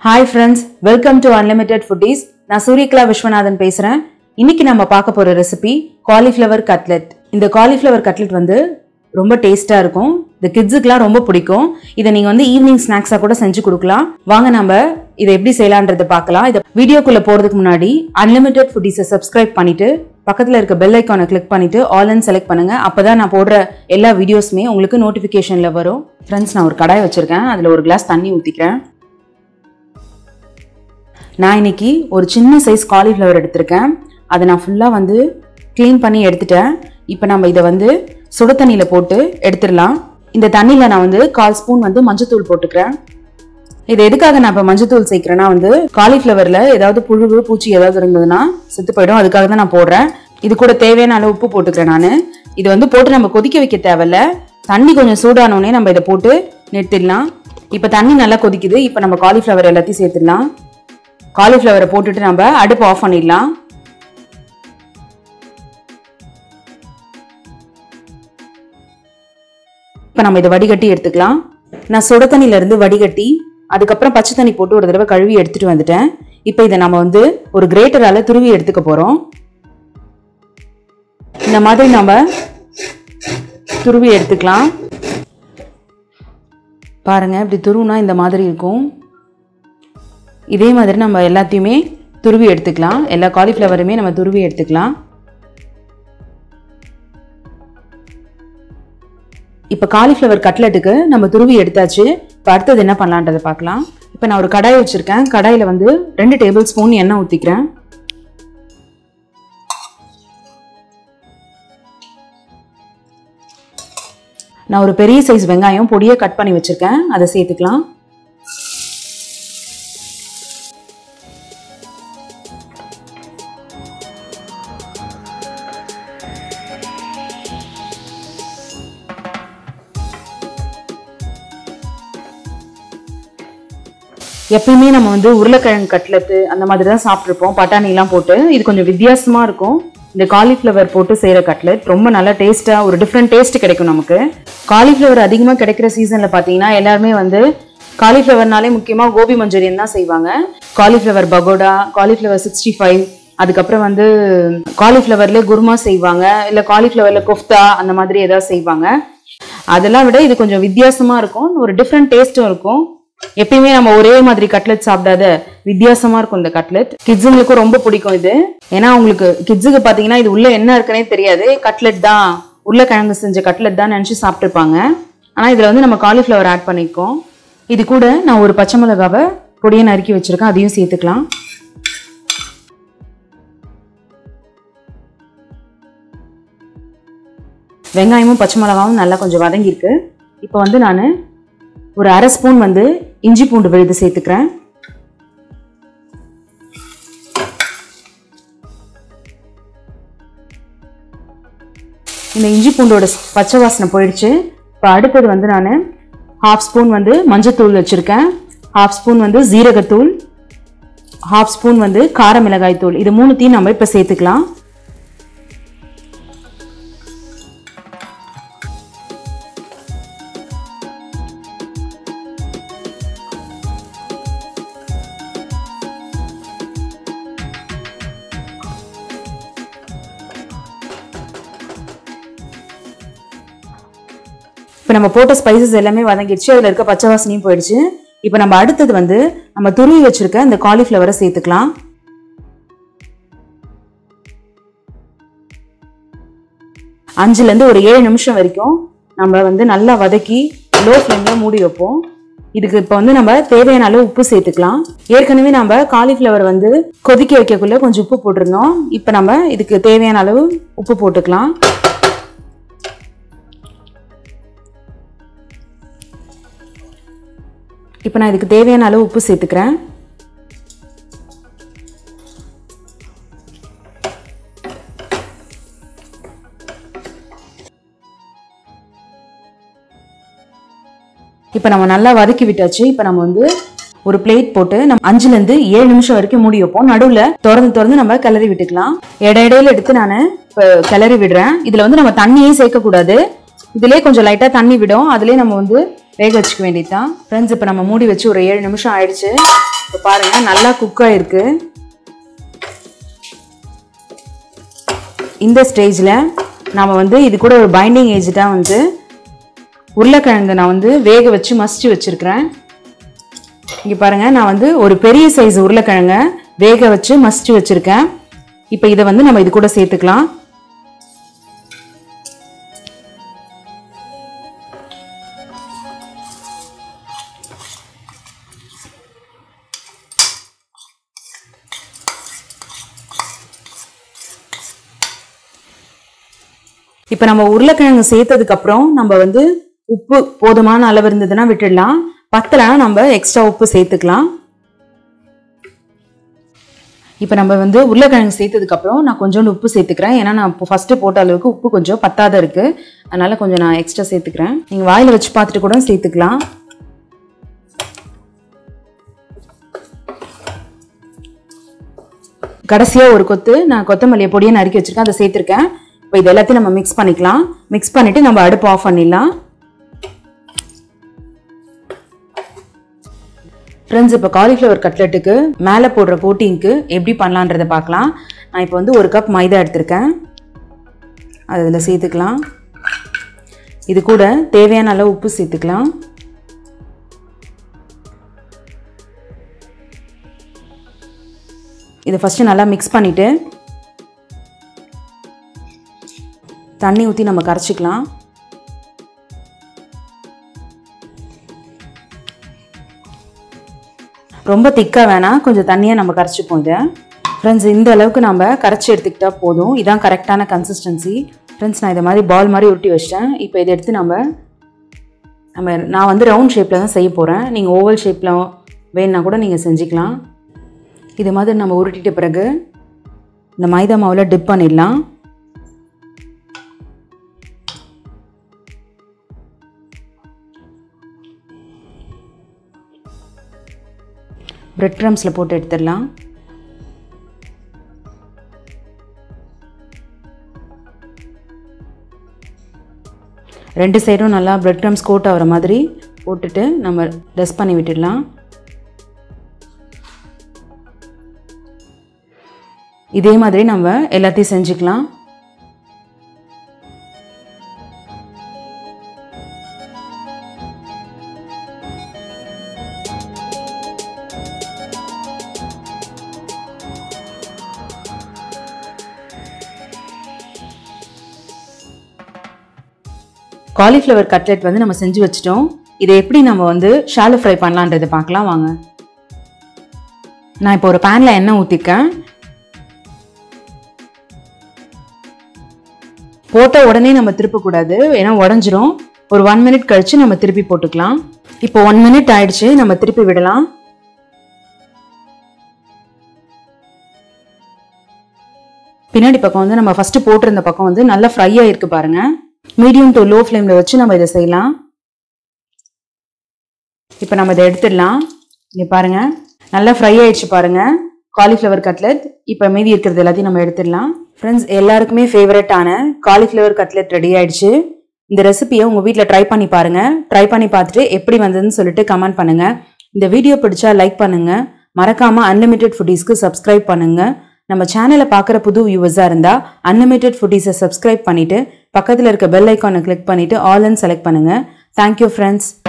hi friends welcome to unlimited foodies நான் சூரியகலா விஸ்வநாதன் பேசுறேன் இன்னைக்கு நம்ம பார்க்க போற ரெசிபி காலிஃப்ளவர் கட்லெட் இந்த காலிஃப்ளவர் கட்லெட் வந்து ரொம்ப டேஸ்டா இருக்கும் இந்த கிட்ஸுக்குலாம் ரொம்ப பிடிக்கும் இதை நீங்க வந்து ஈவினிங் ஸ்நாக்ஸா கூட செஞ்சு கொடுக்கலாம் வாங்க நம்ம இதை எப்படி செய்யலான்றதை பார்க்கலாம் இதை வீடியோக்குள்ள போறதுக்கு முன்னாடி அன்லிமிட்டெட் ஃபுட்டீஸை சப்ஸ்கிரைப் பண்ணிட்டு பக்கத்துல இருக்க பெல் ஐக்கானை கிளிக் பண்ணிட்டு ஆல் அண்ட் செலக்ட் பண்ணுங்க அப்பதான் நான் போடுற எல்லா வீடியோஸுமே உங்களுக்கு நோட்டிஃபிகேஷன்ல வரும் ஃப்ரெண்ட்ஸ் நான் ஒரு கடாய் வச்சிருக்கேன் அதுல ஒரு கிளாஸ் தண்ணி ஊத்திக்கிறேன் நான் இன்னைக்கு ஒரு சின்ன சைஸ் காலிஃப்ளவர் எடுத்திருக்கேன் அதை நான் ஃபுல்லாக வந்து க்ளீன் பண்ணி எடுத்துட்டேன் இப்போ நம்ம இதை வந்து சுடு தண்ணியில் போட்டு எடுத்துடலாம் இந்த தண்ணியில் நான் வந்து கால் ஸ்பூன் வந்து மஞ்சத்தூள் போட்டுக்கிறேன் இது எதுக்காக நான் இப்போ மஞ்சத்தூள் சேர்க்குறேன்னா வந்து காலிஃப்ளவரில் ஏதாவது புழு பூச்சி ஏதாவது இருந்ததுன்னா செத்து போயிடும் அதுக்காக தான் நான் போடுறேன் இது கூட தேவையான அளவு உப்பு போட்டுக்கிறேன் நான் இது வந்து போட்டு நம்ம கொதிக்க வைக்க தேவையில்ல தண்ணி கொஞ்சம் சூடானோடனே நம்ம இதை போட்டு நிறுத்திடலாம் இப்போ தண்ணி நல்லா கொதிக்குது இப்போ நம்ம காலிஃப்ளவர் எல்லாத்தையும் சேர்த்துடலாம் காலிஃப்ளவரை போட்டுட்டு நம்ம அடுப்பு ஆஃப் பண்ணிடலாம் இப்போ நம்ம இதை வடிகட்டி எடுத்துக்கலாம் நான் சுட தண்ணியில இருந்து வடிகட்டி அதுக்கப்புறம் பச்சை தண்ணி போட்டு ஒரு தடவை கழுவி எடுத்துட்டு வந்துட்டேன் இப்போ இதை நம்ம வந்து ஒரு கிரேட்டரால துருவி எடுத்துக்க போறோம் இந்த மாதிரி நம்ம துருவி எடுத்துக்கலாம் பாருங்க இப்படி துருவுனா இந்த மாதிரி இருக்கும் இதே மாதிரி நம்ம எல்லாத்தையுமே துருவி எடுத்துக்கலாம் எல்லா காலிஃப்ளவருமே நம்ம துருவி எடுத்துக்கலாம் இப்போ காலிஃப்ளவர் கட்லெட்டுக்கு நம்ம துருவி எடுத்தாச்சு இப்போ அடுத்தது என்ன பண்ணலான்றதை பார்க்கலாம் இப்போ நான் ஒரு கடாய் வச்சுருக்கேன் கடாயில் வந்து ரெண்டு டேபிள் ஸ்பூன் எண்ணெய் ஊற்றிக்கிறேன் நான் ஒரு பெரிய சைஸ் வெங்காயம் பொடியை கட் பண்ணி வச்சுருக்கேன் அதை சேர்த்துக்கலாம் எப்பயுமே நம்ம வந்து உருளைக்கிழங்கு கட்லெட்டு அந்த மாதிரி தான் சாப்பிட்ருப்போம் பட்டாணிலாம் போட்டு இது கொஞ்சம் வித்தியாசமா இருக்கும் இந்த காலிஃப்ளவர் போட்டு செய்கிற கட்லெட் ரொம்ப நல்லா டேஸ்ட்டாக ஒரு டிஃப்ரெண்ட் டேஸ்ட் கிடைக்கும் நமக்கு காலிஃப்ளவர் அதிகமாக கிடைக்கிற சீசனில் பார்த்தீங்கன்னா எல்லாருமே வந்து காலிஃப்ளவர்னாலே முக்கியமாக கோபி மஞ்சூரியன் தான் செய்வாங்க cauliflower pakoda cauliflower sixty five அதுக்கப்புறம் வந்து காலிஃப்ளவர்லேயே குருமா செய்வாங்க இல்லை காலிஃப்ளவரில் கொஃப்தா அந்த மாதிரி ஏதாவது செய்வாங்க அதெல்லாம் விட இது கொஞ்சம் வித்தியாசமாக இருக்கும் ஒரு டிஃப்ரெண்ட் டேஸ்ட்டும் இருக்கும் எப்பயுமே நம்ம ஒரே மாதிரி கட்லெட் சாப்பிடாத வித்தியாசமா இருக்கும் இந்த கட்லெட் கிட்ஸுங்களுக்கும் ரொம்ப பிடிக்கும் இது ஏன்னா அவங்களுக்கு கிட்ஸுக்கு பாத்தீங்கன்னா இது உள்ள என்ன இருக்குன்னே தெரியாது கட்லெட் தான் உருளைக்கிழங்கு செஞ்ச கட்லெட் தான் நினச்சி சாப்பிட்டுருப்பாங்க ஆனா இதுல வந்து நம்ம காலிஃப்ளவர் ஆட் பண்ணியிருக்கோம் இது கூட நான் ஒரு பச்சை மிளகாவை பொடியை நறுக்கி வச்சிருக்கேன் அதையும் சேர்த்துக்கலாம் வெங்காயமும் பச்சை மிளகாவும் நல்லா கொஞ்சம் வதங்கியிருக்கு இப்போ வந்து நான் ஒரு அரை ஸ்பூன் வந்து இஞ்சி பூண்டு விழுது சேர்த்துக்கிறேன் இந்த இஞ்சி பூண்டோட பச்சை வாசனை போயிடுச்சு இப்போ அடுத்தது வந்து நான் ஹாஃப் ஸ்பூன் வந்து மஞ்சத்தூள் வச்சுருக்கேன் ஹாஃப் ஸ்பூன் வந்து ஜீரகத்தூள் ஹாஃப் ஸ்பூன் வந்து கார மிளகாய் தூள் இது மூணுத்தையும் நம்ம இப்போ சேர்த்துக்கலாம் இப்போ நம்ம போட்ட ஸ்பைசஸ் எல்லாமே வதங்கிடுச்சு அதில் இருக்க பச்சை வாசனையும் போயிடுச்சு இப்போ நம்ம அடுத்தது வந்து நம்ம துருவி வச்சிருக்க இந்த காலிஃப்ளவரை சேர்த்துக்கலாம் அஞ்சுலேருந்து ஒரு ஏழு நிமிஷம் வரைக்கும் நம்ம வந்து நல்லா வதக்கி லோ ஃப்ளேமில் மூடி வைப்போம் இதுக்கு இப்போ வந்து நம்ம தேவையான அளவு உப்பு சேர்த்துக்கலாம் ஏற்கனவே நம்ம காலிஃப்ளவர் வந்து கொதிக்க வைக்கக்குள்ள கொஞ்சம் உப்பு போட்டிருந்தோம் இப்போ நம்ம இதுக்கு தேவையான அளவு உப்பு போட்டுக்கலாம் இப்போ நான் இதுக்கு தேவையான அளவு உப்பு சேர்த்துக்கிறேன் இப்போ நம்ம நல்லா வதக்கி விட்டாச்சு இப்போ நம்ம வந்து ஒரு பிளேட் போட்டு நம்ம அஞ்சுலேருந்து ஏழு நிமிஷம் வரைக்கும் மூடி வைப்போம் நடுவில் திறந்து திறந்து நம்ம கிளறி விட்டுக்கலாம் இடையிடையில எடுத்து நான் இப்போ கிளறி விடுறேன் இதில் வந்து நம்ம தண்ணியே சேர்க்கக்கூடாது இதுலேயே கொஞ்சம் லைட்டாக தண்ணி விடும் அதுலேயே நம்ம வந்து வேக வச்சுக்க வேண்டியதுதான் ஃப்ரெண்ட்ஸ் இப்போ நம்ம மூடி வச்சு ஒரு ஏழு நிமிஷம் ஆயிடுச்சு இப்போ பாருங்க நல்லா குக் ஆயிருக்கு இந்த ஸ்டேஜில் நாம் வந்து இது கூட ஒரு பைண்டிங் ஏஜெண்ட்டாக வந்து உருளைக்கிழங்கு நான் வந்து வேக வச்சு மசிச்சு வச்சுருக்கிறேன் இங்கே பாருங்கள் நான் வந்து ஒரு பெரிய சைஸ் உருளைக்கிழங்க வேக வச்சு மசிச்சு வச்சுருக்கேன் இப்போ இதை வந்து நம்ம இது கூட சேர்த்துக்கலாம் இப்போ நம்ம உருளைக்கிழங்கு சேர்த்ததுக்கு அப்புறம் நம்ம வந்து உப்பு போதுமான அளவு இருந்ததுன்னா விட்டுடலாம் பத்தலைன்னா நம்ம எக்ஸ்ட்ரா உப்பு சேர்த்துக்கலாம் இப்போ நம்ம வந்து உருளைக்கிழங்கு சேர்த்ததுக்கு அப்புறம் நான் கொஞ்சோண்டு உப்பு சேர்த்துக்கிறேன் ஏன்னா நான் இப்போ ஃபஸ்ட்டு போட்ட அளவுக்கு உப்பு கொஞ்சம் பத்தாத இருக்கு அதனால கொஞ்சம் நான் எக்ஸ்ட்ரா சேர்த்துக்கிறேன் நீங்கள் வாயில் வச்சு பார்த்துட்டு கூட சேர்த்துக்கலாம் கடைசியாக ஒரு கொத்து நான் கொத்தமல்லியை பொடியை நறுக்கி வச்சிருக்கேன் அதை சேர்த்துருக்கேன் இப்போ இது எல்லாத்தையும் நம்ம மிக்ஸ் பண்ணிக்கலாம் மிக்ஸ் பண்ணிவிட்டு நம்ம அடுப்பு ஆஃப் பண்ணிடலாம் ஃப்ரெண்ட்ஸ் இப்போ காலிஃப்ளவர் கட்லெட்டுக்கு மேலே போடுற கோட்டிங்க்கு எப்படி பண்ணலான்றதை பார்க்கலாம் நான் இப்போ வந்து ஒரு கப் மைதா எடுத்திருக்கேன் அது அதில் சேர்த்துக்கலாம் இது கூட தேவையான அளவு உப்பு சேர்த்துக்கலாம் இதை ஃபஸ்ட்டு நல்லா மிக்ஸ் பண்ணிவிட்டு தண்ணி ஊற்றி நம்ம கரைச்சிக்கலாம் ரொம்ப திக்காக வேணாம் கொஞ்சம் தண்ணியாக நம்ம கரைச்சிப்போம் இதை ஃப்ரெண்ட்ஸ் இந்த அளவுக்கு நம்ம கரைச்சி எடுத்துக்கிட்டா போதும் இதான் கரெக்டான கன்சிஸ்டன்சி ஃப்ரெண்ட்ஸ் நான் இதை மாதிரி பால் மாதிரி உருட்டி வச்சிட்டேன் இப்போ இதை எடுத்து நம்ம நம்ம நான் வந்து ரவுண்ட் ஷேப்பில் தான் செய்ய போகிறேன் நீங்கள் ஓவல் ஷேப்பில் வேணுன்னா கூட நீங்கள் செஞ்சுக்கலாம் இது மாதிரி நம்ம உருட்டிட்ட பிறகு இந்த மைதா மாவில் டிப் பண்ணிடலாம் பிரெட் க்ரம்ஸில் போட்டு எடுத்துடலாம் ரெண்டு சைடும் நல்லா பிரெட் க்ரம்ஸ் கோட் ஆகிற மாதிரி போட்டுட்டு நம்ம டஸ்ட் பண்ணி விட்டுடலாம் இதே மாதிரி நம்ம எல்லாத்தையும் செஞ்சுக்கலாம் காலிஃப்ளவர் கட்லெட் வந்து நம்ம செஞ்சு வச்சிட்டோம் இதை எப்படி நம்ம வந்து ஷாலோ ஃப்ரை பண்ணலான்றதை பார்க்கலாம் வாங்க நான் இப்போ ஒரு பேனில் எண்ணெய் ஊற்றிருக்கேன் போட்ட உடனே நம்ம திருப்பக்கூடாது ஏன்னா உடஞ்சிரும் ஒரு ஒன் மினிட் கழிச்சு நம்ம திருப்பி போட்டுக்கலாம் இப்போ ஒன் மினிட் ஆயிடுச்சு நம்ம திருப்பி விடலாம் பின்னாடி பக்கம் வந்து நம்ம ஃபர்ஸ்ட் போட்டிருந்த பக்கம் வந்து நல்லா ஃப்ரை ஆயிருக்கு பாருங்க மீடியம் டு லோ ஃப்ளேமில் வச்சு நம்ம இதை செய்யலாம் இப்போ நம்ம இதை எடுத்துடலாம் இங்கே பாருங்க நல்லா ஃப்ரை ஆயிடுச்சு பாருங்க காலிஃப்ளவர் கட்லெட் இப்போ மீதி இருக்கிறது எல்லாத்தையும் நம்ம எடுத்துடலாம் ஃப்ரெண்ட்ஸ் எல்லாருக்குமே ஃபேவரட்டான காலிஃப்ளவர் கட்லெட் ரெடி ஆயிடுச்சு இந்த ரெசிபியை உங்கள் வீட்டில் ட்ரை பண்ணி பாருங்க ட்ரை பண்ணி பார்த்துட்டு எப்படி வந்ததுன்னு சொல்லிட்டு கமெண்ட் பண்ணுங்க இந்த வீடியோ பிடிச்சா லைக் பண்ணுங்க மறக்காம அன்லிமிட்டெட் ஃபுட்டீஸ்க்கு சப்ஸ்கிரைப் பண்ணுங்க நம்ம சேனலை பார்க்குற புது வியூவர்ஸாக இருந்தால் அன்லிமிட்டெட் ஃபுட்டீஸை சப்ஸ்கிரைப் பண்ணிட்டு பக்கத்தில் இருக்க பெல் ஐக்கானை கிளிக் பண்ணிட்டு ஆல் செலக்ட் பண்ணுங்க தேங்க்யூ ஃப்ரெண்ட்ஸ்